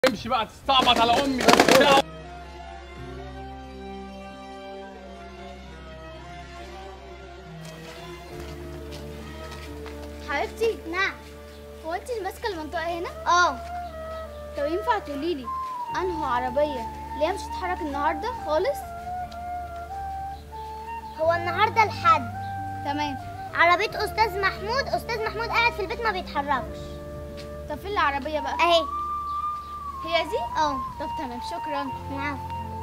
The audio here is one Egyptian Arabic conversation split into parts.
امشي بقى تستعبط على امي حبيبتي نعم هو انت اللي ماسكه المنطقه هنا اه طب ينفع تقولي لي انهو عربيه ليه مش هتتحرك النهارده خالص هو النهارده الحد تمام عربية أستاذ محمود أستاذ محمود قاعد في البيت ما بيتحركش طب فين العربيه بقى أهي هي دي اه طب تمام شكرا نعم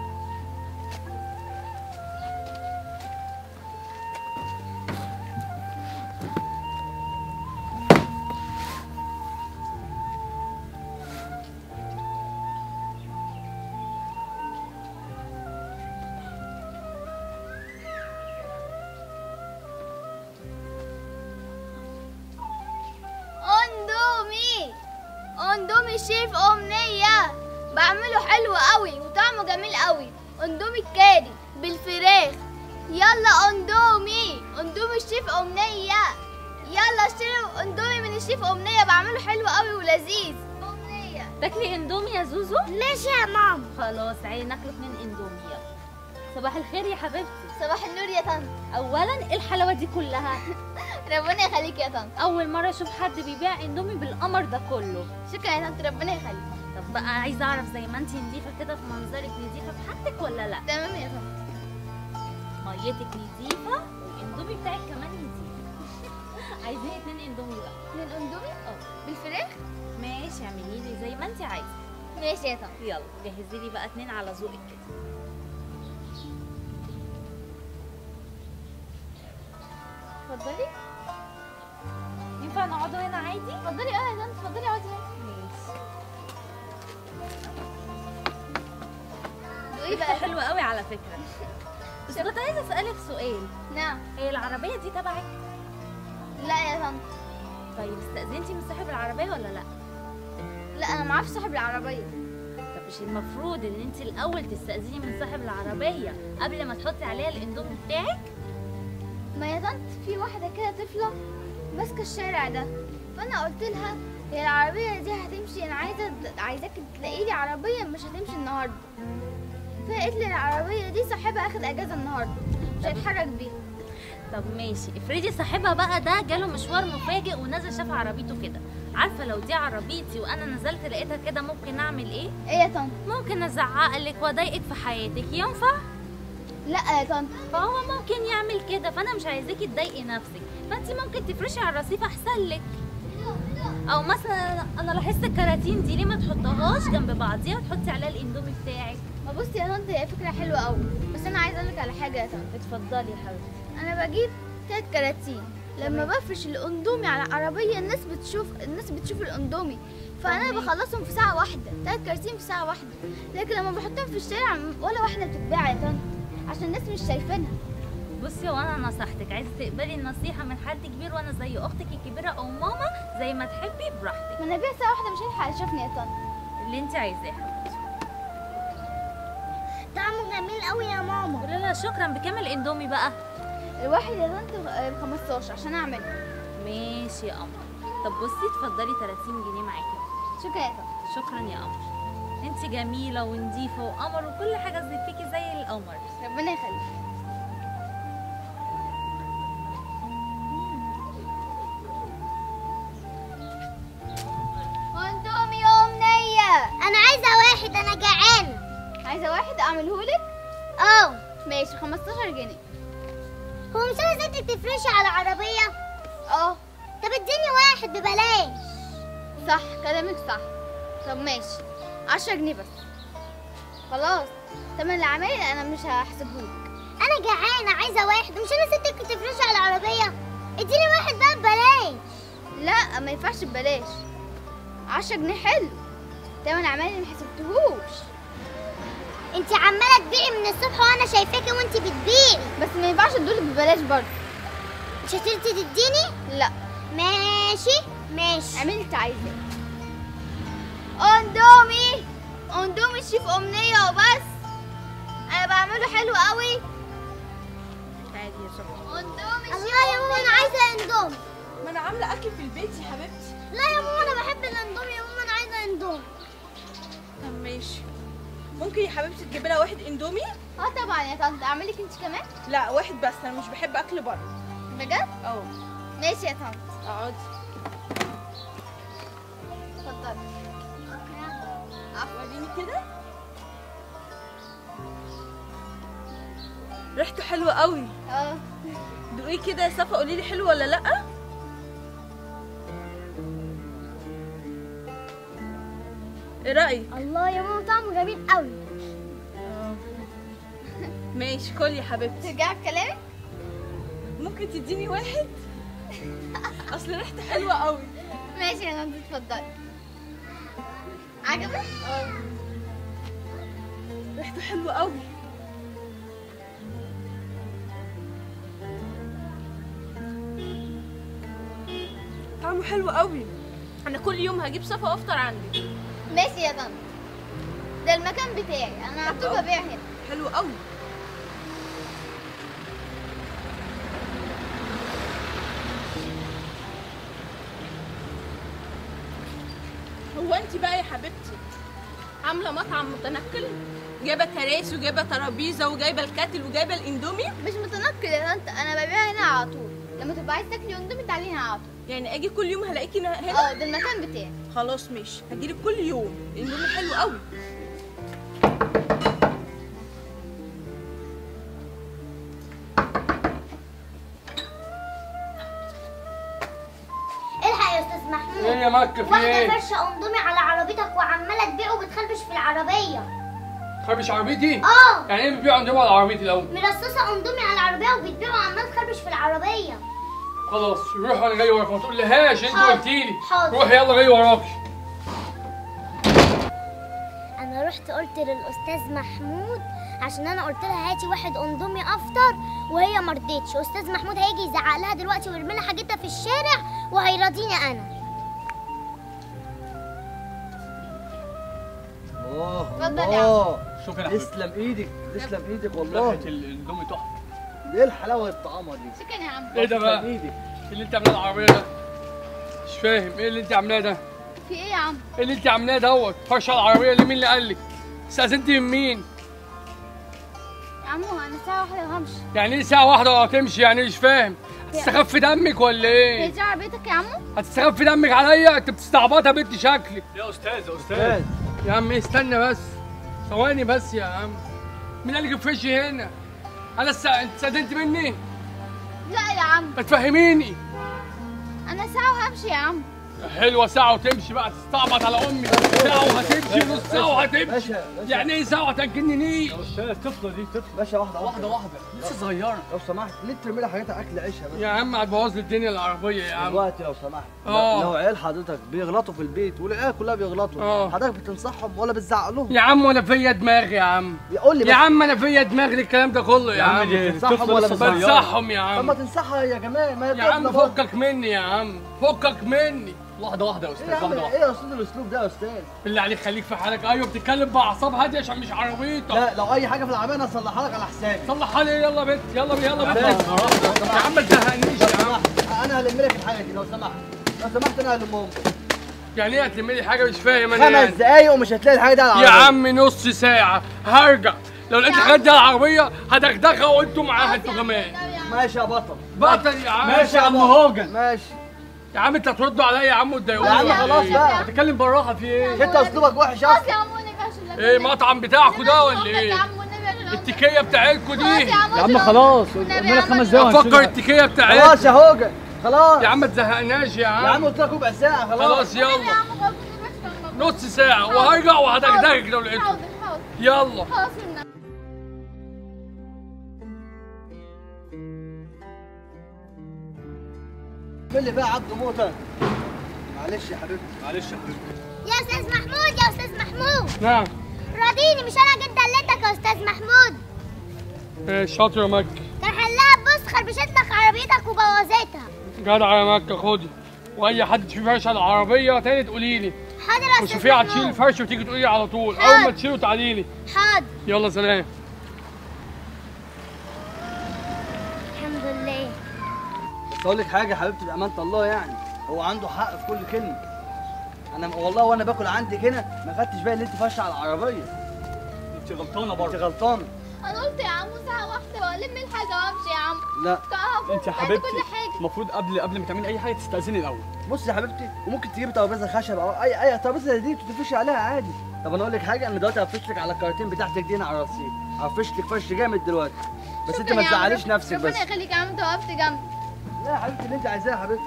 اندومي اندومي شيف امنيه بعمله حلو قوي وطعمه جميل قوي اندومي الكاري بالفراخ يلا اندومي اندومي الشيف امنيه يلا اشتروا اندومي من الشيف امنيه بعمله حلو قوي ولذيذ امنيه تاكلي اندومي يا زوزو ماشي يا ماما خلاص عيني ناكل اتنين اندومي يلا صباح الخير يا حبيبتي صباح النور يا طنط اولا ايه الحلاوه دي كلها ربنا يخليك يا طنط اول مره اشوف حد بيبيع اندومي بالقمر ده كله شكرا يا طنط ربنا يخليك طب بقى عايزه اعرف زي ما انتي نضيفه كده في منظرك نضيفه في حاجتك ولا لا تمام يا طنط ميتك نضيفه والاندومي بتاعك كمان نضيف عايزين اتنين اندومي بقى من اندومي اه بالفراخ ماشي اعملي لي زي ما انتي عايزه ماشي يا طنط يلا جهزي لي بقى اتنين على ذوقك كده اتفضلي ينفع نقعدوا هنا عادي اتفضلي اه يا طنط اتفضلي اقعدي هنا ماشي ايه بقى حلوه قوي على فكره بس كنت عايزه اسالك سؤال نعم هي العربيه دي تبعك لا يا طنط طيب استأذنتي من صاحب العربية ولا لا؟ لا انا ما اعرفش صاحب العربيه طب مش المفروض ان انت الاول تستأذني من صاحب العربية قبل ما تحطي عليها الاندومي بتاعك؟ ما يا طنط في واحده كده طفله ماسكه الشارع ده فانا قلت لها هي العربيه دي هتمشي انا عايزه عايزاك تلاقي لي عربيه مش هتمشي النهارده فقالت لي العربيه دي صاحبها اخد اجازه النهارده مش هيتحرك بيها طب ماشي افرضي صاحبها بقى ده جاله مشوار مفاجئ ونزل شاف عربيته كده عارفة لو دي عربيتي وانا نزلت لقيتها كده ممكن اعمل ايه؟ ايه يا طنط ممكن ازعقلك واضايقك في حياتك ينفع؟ لا يا طنط فهو ممكن يعمل كده فانا مش عايزاكي تضايقي نفسك فانت ممكن تفرشي على الرصيف احسن لك او مثلا انا لاحظت الكراتين دي ليه ما تحطهاش جنب بعضيها وتحطي عليها الاندومي بتاعك ما بصي يا طنط هي فكره حلوه قوي بس انا عايزه اقول لك على حاجه يا طنط اتفضلي يا حبيبتي انا بجيب تلات كراتين لما بفرش الاندومي على العربيه الناس بتشوف الناس بتشوف الاندومي فانا فهمك. بخلصهم في ساعه واحده تلات كراتين في ساعه واحده لكن لما بحطهم في الشارع ولا واحده بتتباع يا طنط عشان الناس مش شايفينها بصي وانا نصحتك عايزه تقبلي النصيحه من حد كبير وانا زي اختك الكبيره او ماما زي ما تحبي براحتك ما انا بيها ساعه واحده مش هيلحق يشوفني يا طنط اللي انت عايزاه يا حبيبتي طعمه جميل قوي يا ماما لا لا شكرا بكام الاندومي بقى الواحد يا طنط ب 15 عشان اعمله ماشي يا قمر طب بصي اتفضلي 30 جنيه معاكي شكرا يا طنط شكرا يا قمر انت جميله ونضيفه وقمر وكل حاجه زي فيكي زي القمر ربنا يخليك اندومي يا امنيه أنا عايزة واحد أنا جعانة عايزه واحد اعمله لك اه ماشي 15 جنيه هو مش أنا ستك تفرشي على العربية اه طب اديني واحد ببلاش صح كلامك صح طب ماشي 10 جنيه بس خلاص تمن العمايل انا مش هحسبهولك أنا جعانة عايزة واحد مش أنا ستك تفرشي على العربية اديني واحد بقى ببلاش لا ما ينفعش ببلاش 10 جنيه حلو تمن العمايل ما حسبتهوش انت عمالة تبيعي من الصبح وأنا شايفاكي وانت بتبيعي بس ما ينفعش ادولك ببلاش برضه مش هترضي تديني لا ماشي ماشي اعملي اللي انت عايزاه اندومي اندومي شيف امنيه وبس انا بعمله حلو قوي عادي يا شكرا اندومي شيف الله يا ماما أنا عايزة اندومي ما انا عامله اكل في البيت يا حبيبتي لا يا ماما أنا بحب الاندومي يا ماما أنا عايزة اندومي ماشي ممكن يا حبيبتي تجيبي لها واحد اندومي اه طبعا يا طنط اعملك انت كمان لا واحد بس انا مش بحب اكل بره بجد اه ماشي يا طنط اقعدي اتفضلي وريني كده ريحته حلوه قوي اه دوقيه كده يا صفا قولي لي حلو ولا لا ايه رايك الله يا ماما طعمه جميل قوي ماشي كل يا حبيبتي ترجعي بكلامك ممكن تديني واحد اصل ريحته حلوه قوي ماشي يا طنط اتفضلي عجبك ريحته حلوه قوي طعمه حلو قوي انا كل يوم هجيب صفا وافطر عندي ماشي يا طنط ده المكان بتاعي انا على طول ببيع هنا حلو قوي هو انت بقى يا حبيبتي عامله مطعم متنقل جايبه كراسي وجايبه ترابيزه وجايبه الكاتل وجايبه الاندومي مش متنقل يا طنط انا ببيع هنا على طول لما تبقى عايز تاكلي اندومي تعالي هنا على طول يعني اجي كل يوم هلاقيكي هنا اه ده المكان بتاعي خلاص ماشي هجيلك كل يوم الاندومي حلو قوي الحق يا استاذ محمود ايه يا مكة في واحدة ايه؟ فرشة اندومي على عربيتك وعمالة تبيعه وبتخربش في العربية خربش عربيتي؟ اه يعني ايه بتبيعوا عندهم على عربيتي الاول؟ مرصصة اندومي على العربية وبتبيعه وعمال تخربش في العربية خلاص روح انا جاي وراك ما تقولهاش انت حاضر، قلت لي حاضر. روح يلا جاي وراك انا رحت قلت للاستاذ محمود عشان انا قلت لها هاتي واحد اندومي افطر وهي ما رضتش استاذ محمود هيجي يزعق لها دلوقتي ويرمي لها حاجتها في الشارع وهيراضيني انا الله اتفضل يا الله شكرا يا حبيبي تسلم ايدك تسلم ايدك والله ريحة الاندومي تحفة ايه الحلاوه الطعامه دي شكرا يا عم ايه ده بقى؟ تسلم ايدك ايه اللي انت عاملاه العربية ده؟ مش فاهم ايه اللي انت عاملاه ده؟ في ايه يا عم ايه اللي انت عاملاه دوت؟ فرش على العربية ليه مين اللي قال لك؟ استأذنتي من مين؟ يا عم انا ساعة واحدة وهمشي يعني ايه ساعة واحدة وهتمشي يعني مش فاهم؟ هتستخف في دمك ولا هي ايه؟ دي عربيتك يا عمو هتستخف في دمك عليا؟ انت بتستعبطها بنت شكلك يا استاذ يا استاذ يا عم استنى بس ثواني بس يا عم مين قال لك فرشي هنا؟ انا است... انت استأذنت مني؟ لا يا عم ما تفهميني انا ساعة وهمشي يا عم حلوه ساعه وتمشي بقى تستعبط على امي ساعه وهتمشي نص ساعه وهتمشي باشا باشا يعني ايه ساعه تجننيش الطفله دي طفله باشا واحده واحده واحده لسه صغيره لو سمحت ليه ترمي لها حاجات اكل عيشها بس يا عم هتبوظ لي الدنيا العربيه يا عم دلوقتي لو سمحت آه. لو عيال حضرتك بيغلطوا في البيت والعيال كلها بيغلطوا آه. حضرتك بتنصحهم ولا بتزعق لهم يا عم وانا فيا دماغ يا عم يقول لي يا بس عم انا فيا دماغ للكلام ده كله يا عم بتنصحهم ولا بتزعق بنصحهم يا طب ما عم تنصحها يا جماعه ما هي يا عم طفلة برضه. فكك مني يا عم فكك مني واحده واحده يا ايه يا استاذ عم واحده واحده ايه يا استاذ الاسلوب ده يا استاذ بالله عليك خليك في حالك ايوه بتتكلم باعصاب هاديه عشان مش عربيتك لا لو اي حاجه في العربيه انا اصلحها لك على حسابي صلح لي يلا بنت يلا يلا بس. بنت يا عم ما تزهقنيش لو يا عم سمحت انا هلم لك الحاجه دي لو سمحت لو سمحت انا هلمهم يعني ايه هتلم لي حاجه مش فاهم انا يعني. خمس دقايق ومش هتلاقي الحاجه دي على يا العربية. عم نص ساعة هرجع لو لقيت الحاجات دي على العربية هدغدغها وانتوا معاها انتوا كمان ماشي يا بطل بطل يا عم يا عم هوجن ماشي يا عم انت هتردوا عليا يا عم وتضايقوني يا عم ولا خلاص ايه؟ بقى. هتتكلم بالراحة في ايه؟ انت اسلوبك وحش خلاص اصلا يا عمو والنبي عشان الله ايه مطعم بتاعكوا ده ولا يا ايه؟ عم والنبي عشان الله التكية بتاعتكوا خلاص دي يا عم يا عم خلاص والنبي قلنا يا لك عم خمس دقايق افكر وهنشيلها. التكية خلاص بتاعتكوا يا هوجن خلاص يا عم ما تزهقناش يا يا عم عم قلت لك ربع ساعه خلاص خلاص يا يلا عم خلاص والنبي عشان الله نص ساعة وهرجع وهدغدغك لو لقيته حاضر حاضر يلا خلاص والنبي قول لي بقى عبد موته معلش يا حبيبتي معلش يا حبيبي يا استاذ محمود يا استاذ محمود نعم راضيني مش انا جيت دلتك يا استاذ محمود ايه شاطر يا مكة كان حلها بص خربشت لك عربيتك وبوظتها جدع يا مكة خدي واي حد تشوفي فرش على العربية تاني تقولي لي حاضر يا استاذ وشوفيها هتشيل محمود الفرش وتيجي تقولي لي على طول اول ما حاضر. تشيله تعالي لي حاضر يلا سلام الحمد لله بس اقول لك حاجه يا حبيبتي بامانه الله يعني هو عنده حق في كل كلمه انا والله وانا باكل عندك هنا ما خدتش بالي ان انت فاشله على العربيه انت غلطانه انت برضه غلطانه انا قلت يا عمو ساعة واحدة والم الحاجة وامشي يا عم لا تعرفوا انت يا بعد حبيبتي كل حاجة المفروض قبل قبل ما تعملي اي حاجه تستاذني الاول بص يا حبيبتي وممكن تجيبي ترابيزه خشب او اي اي ترابيزه زي دي تفرشي عليها عادي طب انا اقول لك حاجه انا دلوقتي هفرش لك على الكراتين بتاعتك دي هنا على الرصيف هفرش لك فرش جامد دلوقتي بس انت شكراً ما يا عم. تزعليش نفسك بس ربنا يخليك يا عم انت وقفت جنبي لا يا حبيبتي اللي انت عايزاه يا حبيبتي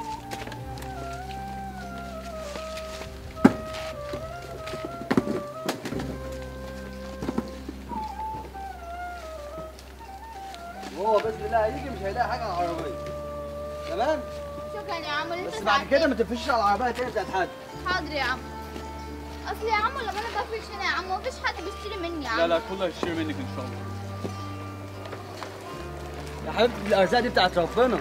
وهو باذن الله هيجي مش هيلاقي حاجه على العربيه تمام شكرا يا عم اللي انت بس بعد كده ما ساعدتني. تفرشش على العربيه تاني بتاعت حد حاضر يا عم اصل يا عم لما انا بفرش هنا يا عم مفيش حد بيشتري مني يا عم لا لا كله هيشتري منك ان شاء الله يا حبيبتي الارزاق دي بتاعت ربنا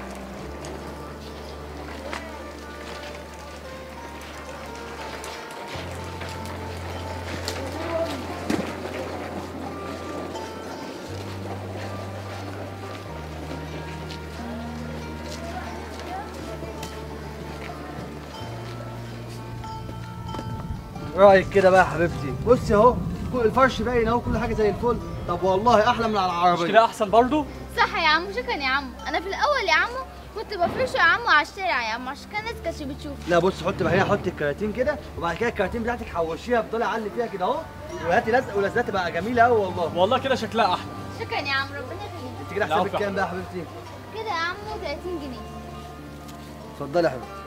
رايك كده بقى يا حبيبتي بصي اهو كل الفرش باين اهو كل حاجه زي الفل طب والله احلى من على مش العربيه كده احسن برضه صح يا عم شكرا يا عم انا في الاول يا عم كنت بفرشه يا عم على الشارع يا عم عشان كان الناس كانتش بتشوف لا بص حط بقى هنا حط الكراتين كده وبعد كده الكراتين بتاعتك حوشيها افضلي علي فيها كده اهو وهاتي لزق ولزقها تبقى جميله قوي والله والله كده شكلها احلى شكرا يا عم ربنا يخليك انت كده لا، حسابك عفوا. كام بقى يا حبيبتي كده يا عم 30 جنيه اتفضلي يا حبيبتي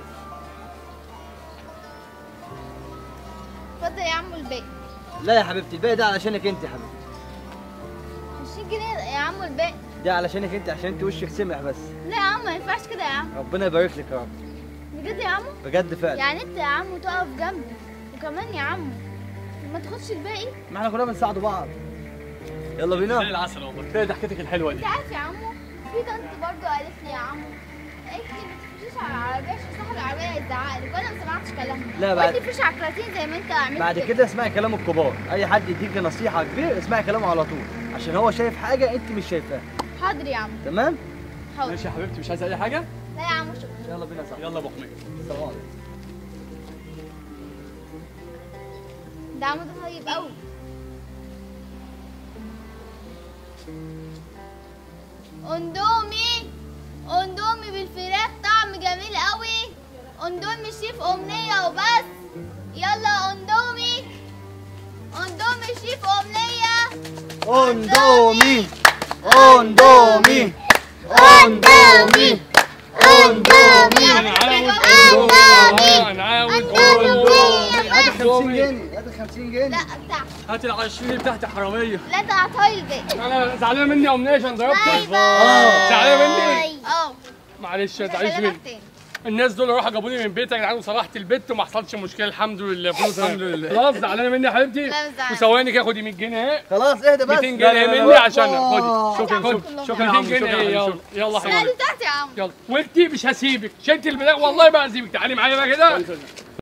اتفضل يا عم الباقي لا يا حبيبتي الباقي ده علشانك انت يا حبيبتي 20 جنيه يا عم الباقي ده علشانك انت عشان انت وشك سمح بس لا يا عم ما ينفعش كده يا عم ربنا يبارك لك يا رب بجد يا عم بجد فعلا يعني انت يا عم تقف جنبي وكمان يا عم ما تاخدش الباقي ما احنا كلنا بنساعدوا بعض يلا زي بينا العسل والله كده ضحكتك الحلوه انت دي عارف يا عمو في بنت برضه قالت لي يا عمو قالت لي ما تفرشيش على العربيه عشان صاحب العربيه هيزعق لك وانا ما سمعتش كلامها لا، بعد- قالت لي فرش على الكراتين زي ما انت عملت بعد كده اسمعي كلام الكبار اي حد يديك نصيحه كبير اسمعي كلامه على طول عشان هو شايف حاجه انت مش شايفاها حاضر يا عم تمام حاضر ماشي يا حبيبتي مش عايزه اي حاجه لا يا عم شكرا يلا بينا يا صاحبي يلا يا ابو حميد السلام عليكم ده عم ده طيب قوي اندومي اندومي بالفراخ طعم جميل قوي اندومي شيف امنية وبس يلا اندومي اندومي شيف امنية اندومي اندومي اندومي اندومي انا عاوز أندومي. انا عاوز أندومي. هات 50 جنيه هات 50 جنيه لا بتاع هات ال 20 بتاعتي حراميه لا ده عطايل الباقي انا زعلانه مني يا امنيه عشان باي ضربتك باي زعلانه مني اه معلش ما مش تزعليش هكلمك مني تاني الناس دول راحوا جابوني من بيتك يا جدعان وصلحت البيت وما حصلش مشكله الحمد لله فلوس الحمد لله. خلاص زعلانه مني يا حبيبتي لا، مش زعلانة. وثواني كده خدي 100 جنيه اهي خلاص اهدى بس 200 جنيه مني عشانك خدي شكرا خد. شكرا شكرا يا 200 عم جنيه شكرا اهي يا يلا عم يلا لا حبيبي دي بتاعتي يا عم يلا وانتي مش هسيبك شلت البدايه والله ما هسيبك تعالي معايا بقى كده